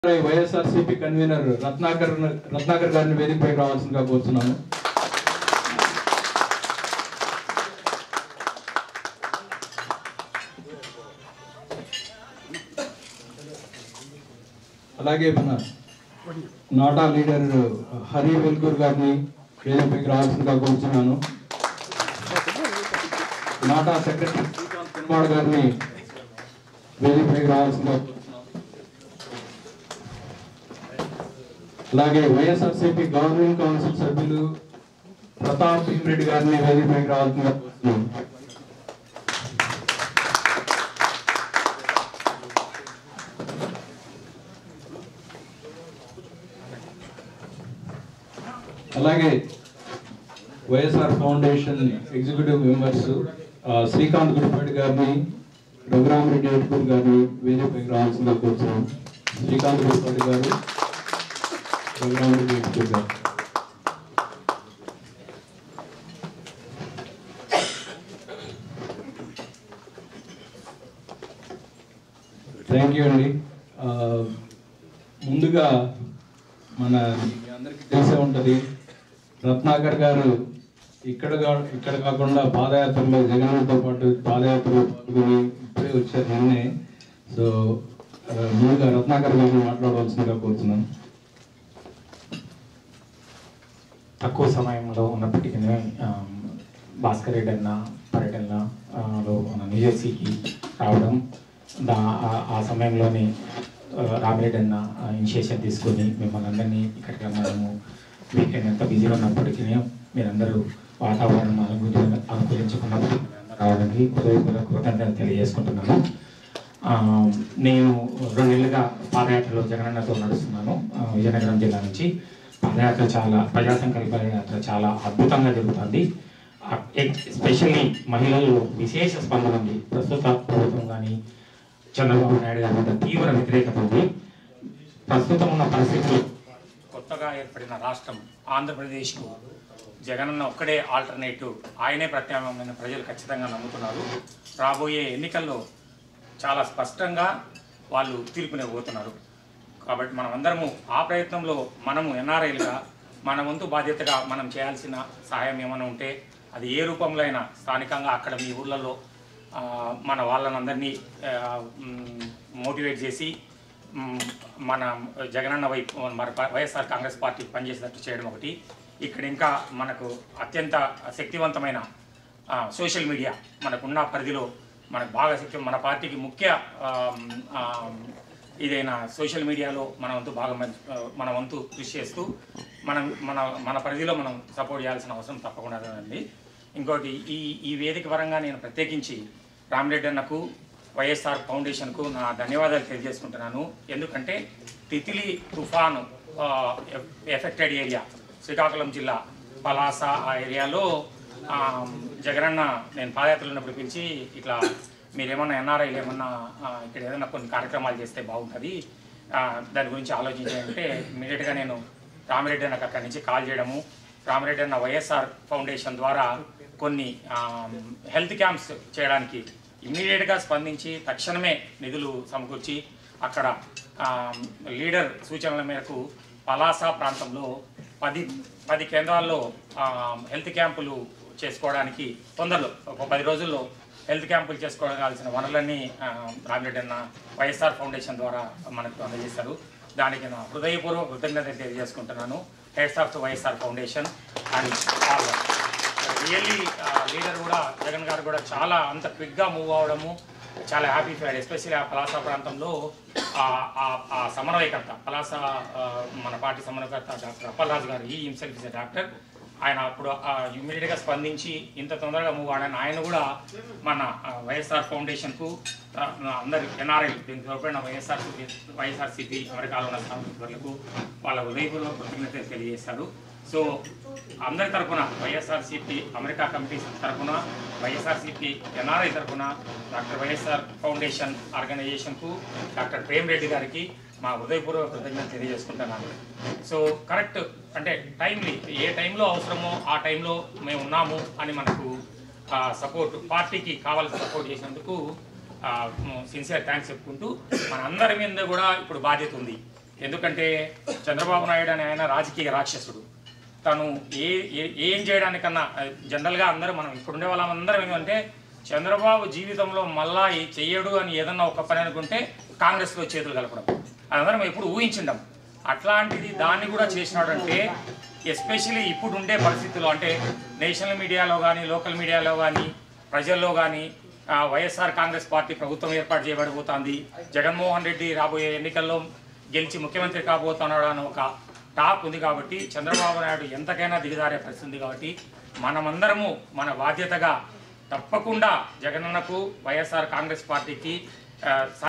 YSRCP convener Ratnakar Ratnakar గారిని వేదికపైకి రావాల్సిందిగా కోరుతున్నాను అలాగే మన నాటా లీడర్ హరి వెల్కూర్ గారిని వేదికపైకి రావాల్సిందిగా కోరుతున్నాను నాటా సెక్రటరీ శ్రీకాంత్ కుమార్ గారిని వేదికపైకి రావాల్సిందిగా కోరుతున్నాను అలాగే వైఎస్ఆర్సీపీ గవర్నింగ్ కౌన్సిల్ సభ్యులు ప్రతాప్ సింగ్ రెడ్డి గారిని వేదికపైకి రావాల్సిందిగా కోరుతున్నాను అలాగే వైఎస్ఆర్ ఫౌండేషన్ ఎగ్జిక్యూటివ్ మెంబర్స్ ఆ, శ్రీకాంత్ గుడిపాటి గారిని రఘురామ్ రెడ్డి ఏటుకూరు గారిని వేదికపైకి రావాల్సిందిగా కోరుతున్నాం శ్రీకాంత్ గుడిపాటి గారు రఘురామ్ రెడ్డి ఏటుకూరు గారు థ్యాంక్ యూ అండి ఆ, ముందుగా మన మీ అందరికీ తెలిసే ఉంటుంది రత్నాకర్ గారు ఇక్కడ కా- ఇక్కడ కాకుండా పాదయాత్రలో జగన్తో పాటు పాదయాత్రలో పాల్గొని ఇప్పుడే వచ్చారు నిన్నే సో ఆ, ముందుగా రత్నాకర్ గారిని మాట్లాడవలసిందిగా కోరుతున్నాను తక్కువ సమయంలో ఉన్నప్పటికీ ఆమ్, భాస్కర్ రెడ్డి అన్న పర్యటన ఆ, లో మన న్యూజెర్సీకి రావడం దా ఆ- ఆ సమయంలోనే ఆ, రామిరెడ్డి అన్న ఇనిషియేషన్ తీసుకొని మిమ్మల్ని అందరినీ ఇక్కడికి మనము వీకెండ్ ఎంత బిజీగా ఉన్నప్పటికీ మీరందరూ వాతావరణం అనుకూలి అనుకూలించుకున్నప్పుడు మీరందరూ రావడానికి హృదయపూర్వక కృతజ్ఞతలు తెలియజేసుకుంటున్నాను ఆ, నేను రెండు నెలలుగా పాదయాత్రలో జగనన్నతో నడుస్తున్నాను ఆ, విజయనగరం జిల్లా నుంచి పాదయాత్ర చాలా ప్రజా సంకల్ప యాత్ర చాలా అద్భుతంగా జరుగుతుంది ఎస్పెషల్లీ మహిళల్లో విశేష స్పందన ఉంది ప్రస్తుత ప్రభుత్వం కానీ చంద్రబాబు నాయుడు గారి మీద తీవ్ర వ్యతిరేకత ఉంది ప్రస్తుతం ఉన్న పరిస్థితులు కొత్తగా ఏర్పడిన రాష్ట్రం ఆంధ్రప్రదేశ్కు జగనన్న ఒక్కడే ఆల్టర్నేటివ్ ఆయనే ప్రత్యామ్నాయమైన ప్రజలు ఖచ్చితంగా నమ్ముతున్నారు రాబోయే ఎన్నికల్లో చాలా స్పష్టంగా వాళ్ళు తీర్పునివ్వబోతున్నారు కాబట్టి మనం అందరము ఆ ప్రయత్నంలో మనము ఎన్ఆర్ఐలుగా మన వంతు బాధ్యతగా మనం చేయాల్సిన సహాయం ఏమైనా ఉంటే అది ఏ రూపంలో అయినా స్థానికంగా అక్కడ మీ ఊళ్ళల్లో ఆ, మన వాళ్ళనందరినీ మోటివేట్ చేసి మ్, మన జగనన్న వైపు మన వైఎస్ఆర్ కాంగ్రెస్ పార్టీ పనిచేసేటట్టు చేయడం ఒకటి ఇక్కడ ఇంకా మనకు అత్యంత శక్తివంతమైన ఆ, సోషల్ మీడియా మనకున్న పరిధిలో మనకు బాగా శక్తి మన పార్టీకి ముఖ్య ఆమ్, ఆమ్, ఇదైన సోషల్ మీడియాలో మన వంతు బాగా మంచి- ఆ, మన వంతు కృషి చేస్తూ మనం మన మన పరిధిలో మనం సపోర్ట్ చేయాల్సిన అవసరం తప్పకుండా ఉంది ఇంకోటి ఈ ఈ వేదిక పరంగా నేను ప్రత్యేకించి రామరెడ్డి అన్నకు వైఎస్ఆర్ ఫౌండేషన్కు నా ధన్యవాదాలు తెలియజేసుకుంటున్నాను ఎందుకంటే తితిలి తుఫాను ఎఫెక్టెడ్ ఏరియా శ్రీకాకుళం జిల్లా పలాస ఆ ఏరియాలో ఆ, జగనన్న నేను పాదయాత్రలు ఉన్నప్పుడు పిలిచి ఇట్లా మీరేమన్నా ఎన్ఆర్ఐలు ఏమన్నా ఆ, ఇక్కడ ఏదైనా కొన్ని కార్యక్రమాలు చేస్తే బాగుంటుంది ఆ, దాని గురించి ఆలోచించాలంటే ఇమీడియట్గా నేను రామిరెడ్డి అన్నకు అక్కడి నుంచి కాల్ చేయడము రామిరెడ్డి అన్న వైఎస్ఆర్ ఫౌండేషన్ ద్వారా కొన్ని ఆ, హెల్త్ క్యాంప్స్ చేయడానికి ఇమ్మీడియట్గా స్పందించి తక్షణమే నిధులు సమకూర్చి అక్కడ ఆ, లీడర్ సూచనల మేరకు పలాస ప్రాంతంలో పది పది కేంద్రాల్లో ఆ, హెల్త్ క్యాంపులు చేసుకోవడానికి తొందరలో ఒక పది రోజుల్లో హెల్త్ క్యాంపులు చేసుకోవాల్సిన వనరులన్నీ ఆ, రామిరెడ్డి అన్న వైఎస్ఆర్ ఫౌండేషన్ ద్వారా మనకు అందజేశారు దానికి నా హృదయపూర్వక కృతజ్ఞతలు తెలియజేసుకుంటున్నాను heads of YSR foundation and really leader కూడా జగన్ గారు కూడా చాలా అంత క్విక్గా మూవ్ అవడము చాలా హ్యాపీ ఫీల్ ఎస్పెషల్లీ ఆ పలాస ప్రాంతంలో ఆ- ఆ- ఆ సమన్వయకర్త పలాస ఆ, మన పార్టీ సమన్వయకర్త డాక్టర్ అప్పలరాజు గారు ఈ హిమ్సెల్ఫ్ ఇస్ డాక్టర్ ఆయన అప్పుడు ఇమ్మీడియట్గా స్పందించి ఇంత తొందరగా మూవ్ ఆడాను ఆయన కూడా మన ఆ, వైఎస్ఆర్ ఫౌండేషన్కు ఆ, అందరి ఎన్ఆర్ఐ దీనికి తోడ్పడిన వైఎస్ఆర్ వైఎస్ఆర్సీపీ అమెరికాలో ఉన్న స్థానికులకు వాళ్ళ హృదయపూర్వక కృతజ్ఞతలు తెలియజేశారు సో అందరి తరపున వైఎస్ఆర్సీపీ అమెరికా కమిటీ తరపున వైఎస్ఆర్సీపీ ఎన్ఆర్ఐ తరపున డాక్టర్ వైఎస్ఆర్ ఫౌండేషన్ ఆర్గనైజేషన్కు డాక్టర్ ప్రేమ్ రెడ్డి గారికి మా హృదయపూర్వక కృతజ్ఞతలు తెలియజేసుకుంటున్నాను సో కరెక్ట్ అంటే టైంలీ ఏ టైంలో అవసరమో ఆ టైంలో మేము ఉన్నాము అని మనకు సపోర్ట్ పార్టీకి కావాల్సిన సపోర్ట్ చేసినందుకు సిన్సియర్ థ్యాంక్స్ చెప్పుకుంటూ మన అందరి మీద కూడా ఇప్పుడు బాధ్యత ఉంది ఎందుకంటే చంద్రబాబు నాయుడు అనే ఆయన రాజకీయ రాక్షసుడు తను ఏ ఏ- ఏం చేయడానికన్నా ఆ, జనరల్గా అందరూ మనం ఇప్పుడుండే వాళ్ళందరం ఏమంటే చంద్రబాబు జీవితంలో మళ్ళా ఈ చెయ్యడు అని ఏదన్నా ఒక పని అనుకుంటే కాంగ్రెస్లో చేతులు కలపడం అందరం ఎప్పుడు ఊహించిండం అట్లాంటిది దాన్ని కూడా చేసినాడంటే ఎస్పెషలీ ఇప్పుడు ఉండే పరిస్థితుల్లో అంటే నేషనల్ మీడియాలో కానీ లోకల్ మీడియాలో కానీ ప్రజల్లో కానీ వైఎస్ఆర్ కాంగ్రెస్ పార్టీ ప్రభుత్వం ఏర్పాటు చేయబడిపోతుంది జగన్మోహన్ రెడ్డి రాబోయే ఎన్నికల్లో గెలిచి ముఖ్యమంత్రి కాబోతున్నాడు అని ఒక టాక్ ఉంది కాబట్టి చంద్రబాబు నాయుడు ఎంతకైనా దిగజారే పరిస్థితి ఉంది కాబట్టి మనమందరము మన బాధ్యతగా తప్పకుండా జగనన్నకు వైఎస్ఆర్ కాంగ్రెస్ పార్టీకి ఆ,